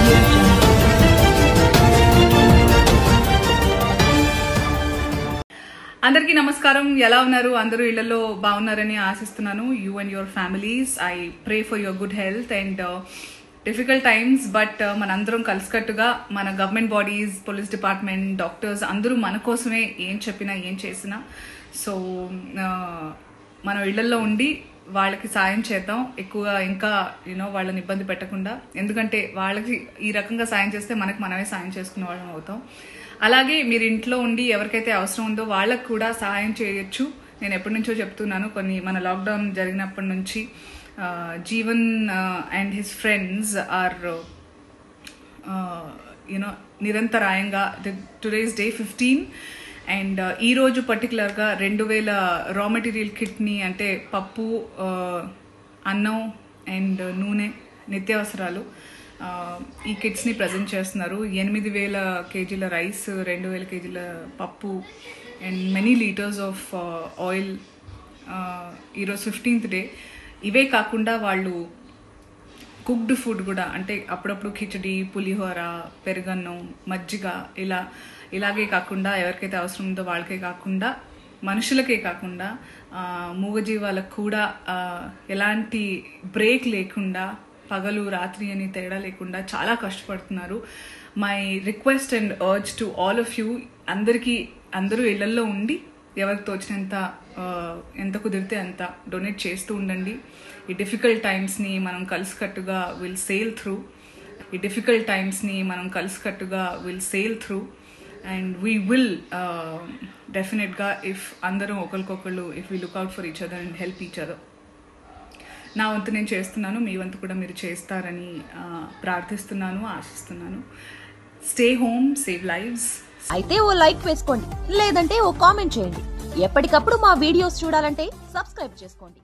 audio jungle. అందరికీ నమస్కారం ఎలా ఉన్నారు అందరూ ఇళ్లలో బాగున్నారని ఆశిస్తున్నాను you and your families I pray for your good health and difficult times but మనందరం కలిసికట్టుగా మన government bodies police department doctors అందరూ మన కోసమే ఏం చెప్పినా ఏం చేసినా సో మనం ఇళ్లలో ఉండి వాళ్ళకి సాయం చేద్దాం ఎక్కువగా ఇంకా యూనో వాళ్ళని ఇబ్బంది పెట్టకుండా ఎందుకంటే వాళ్ళకి ఈ రకంగా సాయం చేస్తే మనకు మనమే సాయం చేసుకునే వాళ్ళం అవుతాం అలాగే మీరు ఇంట్లో ఉండి ఎవరికైతే అవసరం ఉందో వాళ్ళకు కూడా సహాయం చేయొచ్చు నేను ఎప్పటి నుంచో చెప్తున్నాను కొన్ని మన లాక్డౌన్ జరిగినప్పటి నుంచి ఆ, Jeevan and his friends are you know నిరంతరాయంగా టుడేస్ డే ఫిఫ్టీన్ అండ్ ఈ రోజు పర్టికులర్గా రెండు వేల రా మెటీరియల్ కిట్ని అంటే పప్పు ఆ, అన్నం అండ్ నూనె నిత్యావసరాలు ఆ, ఈ కిట్స్ని ప్రజెంట్ చేస్తున్నారు ఎనిమిది వేల కేజీల రైస్ రెండు వేల కేజీల పప్పు and many litres of oil ఈరోజు ఫిఫ్టీన్త్ డే ఇవే కాకుండా వాళ్ళు కుక్డ్ ఫుడ్ కూడా అంటే అప్పుడప్పుడు కిచడి పులిహోర పెరుగన్నం మజ్జిగ ఇలా ఇలాగే కాకుండా ఎవరికైతే అవసరం ఉందో వాళ్ళకే కాకుండా మనుషులకే కాకుండా ఆ, మూగజీవాలకు కూడా ఆ, ఎలాంటి బ్రేక్ లేకుండా పగలు రాత్రి అని తేడా లేకుండా చాలా కష్టపడుతున్నారు my request and urge to all of you అందరికీ అందరూ ఇళ్లల్లో ఉండి ఎవరికి తోచినంత ఆ, ఎంత కుదిరితే అంత డొనేట్ చేస్తూ ఉండండి ఈ డిఫికల్ట్ టైమ్స్ని మనం కలిసికట్టుగా విల్ సేల్ త్రూ ఈ డిఫికల్ట్ టైమ్స్ని మనం కలిసికట్టుగా will sail through and we will డెఫినెట్గా ఇఫ్ అందరం ఒకరికొకళ్ళు if we look out for each other and help each other నా వంతు నేను చేస్తున్నాను మీ వంతు కూడా మీరు చేస్తారని ఆ, ప్రార్థిస్తున్నాను ఆశిస్తున్నాను స్టే హోమ్ సేవ్ లైవ్స్ అయితే ఓ లైక్ వేసుకోండి లేదంటే ఓ కామెంట్ చేయండి ఎప్పటికప్పుడు మా వీడియోస్ చూడాలంటే సబ్స్క్రైబ్ చేసుకోండి